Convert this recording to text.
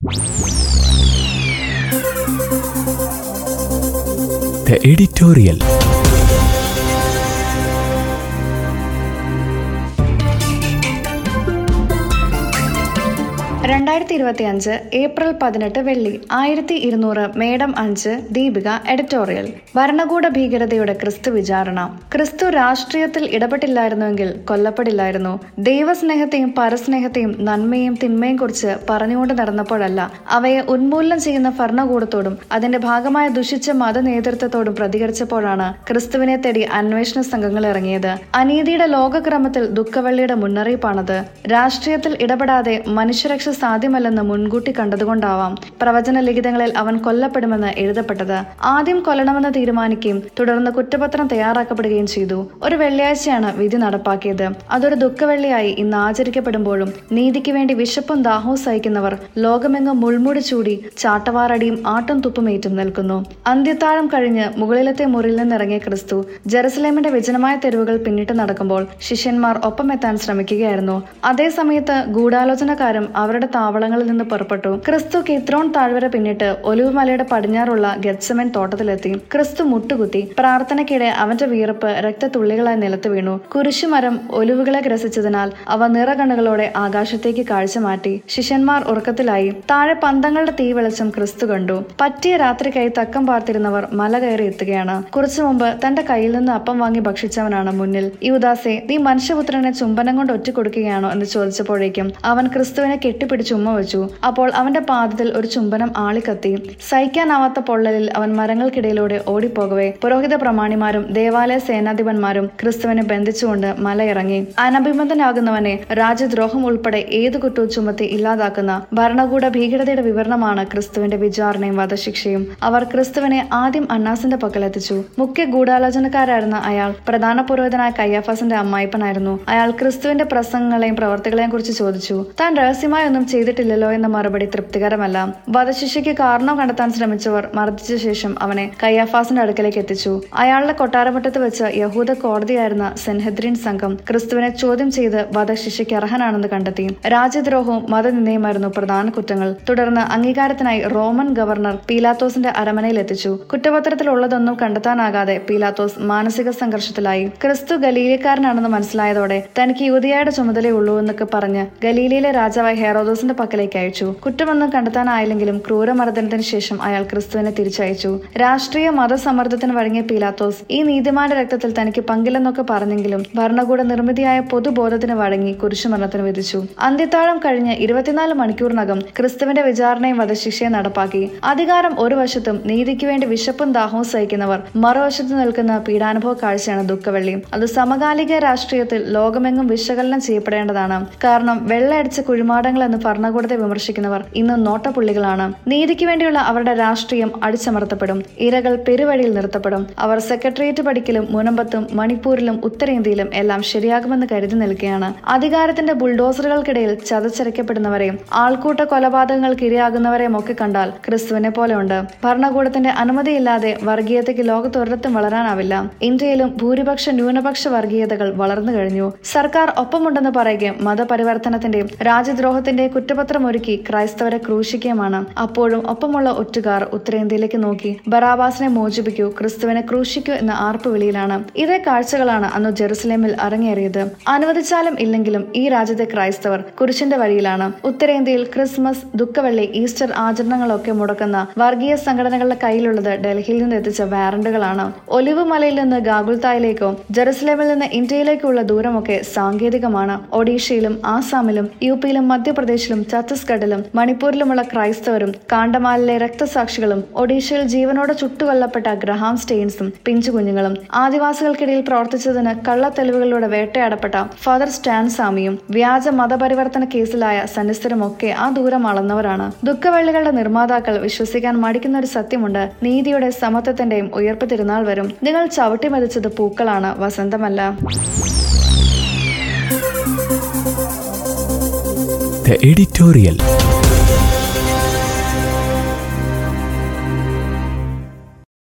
The editorial. രണ്ടായിരത്തി ഇരുപത്തി അഞ്ച് ഏപ്രിൽ പതിനെട്ട് വെള്ളി ആയിരത്തി ഇരുന്നൂറ് മേഡം അഞ്ച് ദീപിക എഡിറ്റോറിയൽ ഭരണകൂട ഭീകരതയുടെ ക്രിസ്തു വിചാരണ ക്രിസ്തു രാഷ്ട്രീയത്തിൽ ഇടപെട്ടില്ലായിരുന്നുവെങ്കിൽ കൊല്ലപ്പെടില്ലായിരുന്നു ദൈവസ്നേഹത്തെയും പരസ്നേഹത്തെയും നന്മയും തിന്മയും കുറിച്ച് പറഞ്ഞുകൊണ്ട് നടന്നപ്പോഴല്ല അവയെ ഉന്മൂലനം ചെയ്യുന്ന ഭരണകൂടത്തോടും അതിന്റെ ഭാഗമായ ദുഷിച്ച മത നേതൃത്വത്തോടും പ്രതികരിച്ചപ്പോഴാണ് ക്രിസ്തുവിനെ തേടി അന്വേഷണ സംഘങ്ങൾ ഇറങ്ങിയത് അനീതിയുടെ ലോകക്രമത്തിൽ ദുഃഖവെള്ളിയുടെ മുന്നറിയിപ്പാണത് രാഷ്ട്രീയത്തിൽ ഇടപെടാതെ മനുഷ്യരക്ഷ സാധ്യമല്ലെന്ന് മുൻകൂട്ടി കണ്ടതുകൊണ്ടാവാം പ്രവചന ലിഖിതങ്ങളിൽ അവൻ കൊല്ലപ്പെടുമെന്ന് എഴുതപ്പെട്ടത് ആദ്യം കൊല്ലണമെന്ന് തീരുമാനിക്കുകയും തുടർന്ന് കുറ്റപത്രം തയ്യാറാക്കപ്പെടുകയും ചെയ്തു ഒരു വെള്ളിയാഴ്ചയാണ് വിധി നടപ്പാക്കിയത് അതൊരു ദുഃഖവെള്ളിയായി ഇന്ന് ആചരിക്കപ്പെടുമ്പോഴും നീതിക്ക് വേണ്ടി വിശപ്പും ദാഹവും സഹിക്കുന്നവർ ലോകമെങ്ങും മുൾമുടി ചൂടി ചാട്ടവാറടിയും ആട്ടും തുപ്പുമേറ്റും നിൽക്കുന്നു അന്ത്യത്താഴം കഴിഞ്ഞ് മുകളിലത്തെ മുറിയിൽ നിന്നിറങ്ങിയ ക്രിസ്തു ജെറുസലേമിന്റെ വിജനമായ തെരുവുകൾ പിന്നിട്ട് നടക്കുമ്പോൾ ശിഷ്യന്മാർ ഒപ്പമെത്താൻ ശ്രമിക്കുകയായിരുന്നു അതേ സമയത്ത് ഗൂഢാലോചനക്കാരും അവരുടെ താവളങ്ങളിൽ നിന്ന് പുറപ്പെട്ടു ക്രിസ്തു കിത്രോൺ താഴ്വര പിന്നിട്ട് ഒലിവുമലയുടെ പടിഞ്ഞാറുള്ള ഗെറ്റ്സമൻ തോട്ടത്തിലെത്തി ക്രിസ്തു മുട്ടുകുത്തി പ്രാർത്ഥനയ്ക്കിടെ അവന്റെ വിയർപ്പ് രക്തത്തുള്ളികളായി നിലത്ത് വീണു കുരിശുമരം ഒലിവുകളെ ഗ്രസിച്ചതിനാൽ അവ നിറകണ്ണുകളോടെ ആകാശത്തേക്ക് കാഴ്ച മാറ്റി ശിഷ്യന്മാർ ഉറക്കത്തിലായി താഴെ പന്തങ്ങളുടെ തീ വെളിച്ചം ക്രിസ്തു കണ്ടു പറ്റിയ രാത്രിക്കായി തക്കം പാർത്തിരുന്നവർ മല കയറി എത്തുകയാണ് കുറച്ചു മുമ്പ് തന്റെ കയ്യിൽ നിന്ന് അപ്പം വാങ്ങി ഭക്ഷിച്ചവനാണ് മുന്നിൽ ഈ ഉദാസെ നീ മനുഷ്യപുത്രനെ ചുംബനം കൊണ്ട് ഒറ്റിക്കൊടുക്കുകയാണോ എന്ന് ചോദിച്ചപ്പോഴേക്കും അവൻ ക്രിസ്തുവിനെ കെട്ടിപ്പിടിച്ച് ഉമ്മ വെച്ചു അപ്പോൾ അവന്റെ പാദത്തിൽ ഒരു ചുംബനം ആളിക്കത്തി സഹിക്കാനാവാത്ത പൊള്ളലിൽ അവൻ മരങ്ങൾക്കിടയിലൂടെ ഓടിപ്പോകവേ പുരോഹിത പ്രമാണിമാരും ദേവാലയ സേനാധിപന്മാരും ക്രിസ്തുവിനെ ബന്ധിച്ചുകൊണ്ട് മലയിറങ്ങി അനഭിമതനാകുന്നവനെ രാജ്യദ്രോഹം ഉൾപ്പെടെ ഏത് കുറ്റവും ചുമത്തി ഇല്ലാതാക്കുന്ന ഭരണകൂട ഭീകരതയുടെ വിവരണമാണ് ക്രിസ്തുവിന്റെ വിചാരണയും വധശിക്ഷയും അവർ ക്രിസ്തുവിനെ ആദ്യം അന്നാസിന്റെ പക്കലെത്തിച്ചു മുഖ്യ ഗൂഢാലോചനക്കാരായിരുന്ന അയാൾ പ്രധാന പുരോഹിതനായ കയ്യാഫാസിന്റെ അമ്മായിപ്പനായിരുന്നു അയാൾ ക്രിസ്തുവിന്റെ പ്രസംഗങ്ങളെയും പ്രവർത്തികളെയും കുറിച്ച് ചോദിച്ചു താൻ രഹസ്യമായി ഒന്നും ചെയ്തിട്ടില്ലല്ലോ എന്ന മറുപടി തൃപ്തികരമല്ല വധശിക്ഷയ്ക്ക് കാരണം കണ്ടെത്താൻ ശ്രമിച്ചവർ മർദ്ദിച്ച ശേഷം അവനെ കയ്യാഫാസിന്റെ അടുക്കലേക്ക് എത്തിച്ചു അയാളുടെ കൊട്ടാരമുറ്റത്ത് വെച്ച് യഹൂദ കോടതിയായിരുന്ന സെൻഹദ്രീൻ സംഘം ക്രിസ്തുവിനെ ചോദ്യം ചെയ്ത് വധശിക്ഷയ്ക്ക് അർഹനാണെന്ന് കണ്ടെത്തി രാജ്യദ്രോഹവും മതനിന്ദയുമായിരുന്നു പ്രധാന കുറ്റങ്ങൾ തുടർന്ന് അംഗീകാരത്തിനായി റോമൻ ഗവർണർ പീലാത്തോസിന്റെ അരമനയിൽ എത്തിച്ചു കുറ്റപത്രത്തിൽ ഉള്ളതൊന്നും കണ്ടെത്താനാകാതെ പീലാത്തോസ് മാനസിക സംഘർഷത്തിലായി ക്രിസ്തു ഗലീലക്കാരനാണെന്ന് മനസ്സിലായതോടെ തനിക്ക് യുവതിയായുടെ ചുമതലയുള്ളൂ എന്നൊക്കെ പറഞ്ഞ് ഗലീലയിലെ രാജാവായ ഹെറോദോസിന്റെ പക്കലേക്ക് അയച്ചു കുറ്റമൊന്നും കണ്ടെത്താനായില്ലെങ്കിലും ക്രൂരമർദ്ദനത്തിന് ശേഷം അയാൾ ക്രിസ്തുവിനെ തിരിച്ചയച്ചു രാഷ്ട്രീയ മതസമ്മർദ്ദത്തിന് വഴങ്ങിയ പീലാത്തോസ് ഈ നീതിമാന്റെ രക്തത്തിൽ തനിക്ക് പങ്കില്ലെന്നൊക്കെ പറഞ്ഞെങ്കിലും ഭരണകൂട നിർമ്മിതിയായ പൊതുബോധത്തിന് വഴങ്ങി കുരിശുമരണത്തിന് വിധിച്ചു അന്ത്യത്താഴം കഴിഞ്ഞ് ഇരുപത്തിനാല് മണിക്കൂറിനകം ക്രിസ്തുവിന്റെ വിചാരണയും വധശിക്ഷയും നടപ്പാക്കി അധികാരം ഒരു വശത്തും നീതിക്ക് വേണ്ടി വിശപ്പും ദാഹവും സഹിക്കുന്നവർ മറുവശത്ത് നിൽക്കുന്ന പീഡാനുഭവ കാഴ്ചയാണ് ദുഃഖവെള്ളി അത് സമകാലിക രാഷ്ട്രീയത്തിൽ ലോകമെങ്ങും വിശകലനം ചെയ്യപ്പെടേണ്ടതാണ് കാരണം വെള്ളയടിച്ച കുഴിമാടങ്ങൾ എന്ന് ഭരണകൂടത്തെ വിമർശിക്കുന്നവർ ഇന്ന് നോട്ടപ്പുള്ളികളാണ് നീതിക്ക് വേണ്ടിയുള്ള അവരുടെ രാഷ്ട്രീയം അടിച്ചമർത്തപ്പെടും ഇരകൾ പെരുവഴിയിൽ നിർത്തപ്പെടും അവർ സെക്രട്ടേറിയറ്റ് പഠിക്കലും മുനമ്പത്തും മണിപ്പൂരിലും ഉത്തരേന്ത്യയിലും എല്ലാം ശരിയാകുമെന്ന് കരുതി നിൽക്കുകയാണ് അധികാരത്തിന്റെ ബുൾഡോസറുകൾക്കിടയിൽ ചതച്ചരയ്ക്കപ്പെടുന്നവരെയും ആൾക്കൂട്ട കൊലപാതകങ്ങൾക്ക് ഇരയാകുന്നവരെയും ഒക്കെ കണ്ടാൽ ക്രിസ്തുവിനെ പോലെയുണ്ട് ഭരണകൂടത്തിന്റെ അനുമതിയില്ലാതെ വർഗീയതയ്ക്ക് ലോകത്തൊരിടത്തും വളരാനാവില്ല ഇന്ത്യയിലും ഭൂരിപക്ഷ ന്യൂനപക്ഷ വർഗീയതകൾ വളർന്നു കഴിഞ്ഞു സർക്കാർ ഒപ്പമുണ്ടെന്ന് പറയുകയും മതപരിവർത്തനത്തിന്റെയും രാജ്യദ്രോഹത്തിന്റെയും കുറ്റപത്രം ഒരുക്കി ക്രൈസ്തവരെ ക്രൂശിക്കുകയുമാണ് അപ്പോഴും ഒപ്പമുള്ള ഒറ്റുകാർ ഉത്തരേന്ത്യയിലേക്ക് നോക്കി ബറാബാസിനെ മോചിപ്പിക്കൂ ക്രിസ്തുവിനെ ക്രൂശിക്കൂ എന്ന ആർപ്പ് വിളിയിലാണ് ഇതേ കാഴ്ചകളാണ് അന്ന് ജെറുസലേമിൽ അരങ്ങേറിയത് അനുവദിച്ചാലും ഇല്ലെങ്കിലും ഈ രാജ്യത്തെ ക്രൈസ്തവർ കുരിശിന്റെ വഴിയിലാണ് ഉത്തരേന്ത്യയിൽ ക്രിസ്മസ് ദുഃഖവെള്ളി ഈസ്റ്റർ ആചരണങ്ങളൊക്കെ മുടക്കുന്ന വർഗീയ സംഘടനകളുടെ കയ്യിലുള്ളത് ഡൽഹിയിൽ നിന്ന് എത്തിച്ച വാറണ്ടുകളാണ് ഒലിവ് മലയിൽ നിന്ന് ഗാഗുൽത്തായിലേക്കോ ജെറുസലേമിൽ നിന്ന് ഇന്ത്യയിലേക്കുള്ള ദൂരമൊക്കെ സാങ്കേതികമാണ് ഒഡീഷയിലും ആസാമിലും യു പിയിലും മധ്യപ്രദേശിലും ഛത്തീസ്ഗഡിലും മണിപ്പൂരിലുമുള്ള ക്രൈസ്തവരും കാണ്ടമാലിലെ രക്തസാക്ഷികളും ഒഡീഷയിൽ ജീവനോടെ ചുട്ടുകൊല്ലപ്പെട്ട ഗ്രഹാം സ്റ്റെയിൻസും പിഞ്ചുകുഞ്ഞുങ്ങളും ആദിവാസികൾക്കിടയിൽ പ്രവർത്തിച്ചതിന് കള്ളത്തെളിവുകളിലൂടെ വേട്ടയാടപ്പെട്ട ഫാദർ സ്റ്റാൻ സാമിയും വ്യാജ മതപരിവർത്തന കേസിലായ സന്നിസ്ഥരുമൊക്കെ ആ ദൂരം അളന്നവരാണ് ദുഃഖവെള്ളികളുടെ നിർമ്മാതാക്കൾ വിശ്വസിക്കാൻ മടിക്കുന്ന ഒരു സത്യമുണ്ട് നീതിയുടെ സമത്വത്തിന്റെയും ഉയർപ്പ് തിരുനാൾ വരും നിങ്ങൾ ചവിട്ടി മതിച്ചത് പൂക്കളാണ് വസന്തമല്ല The editorial.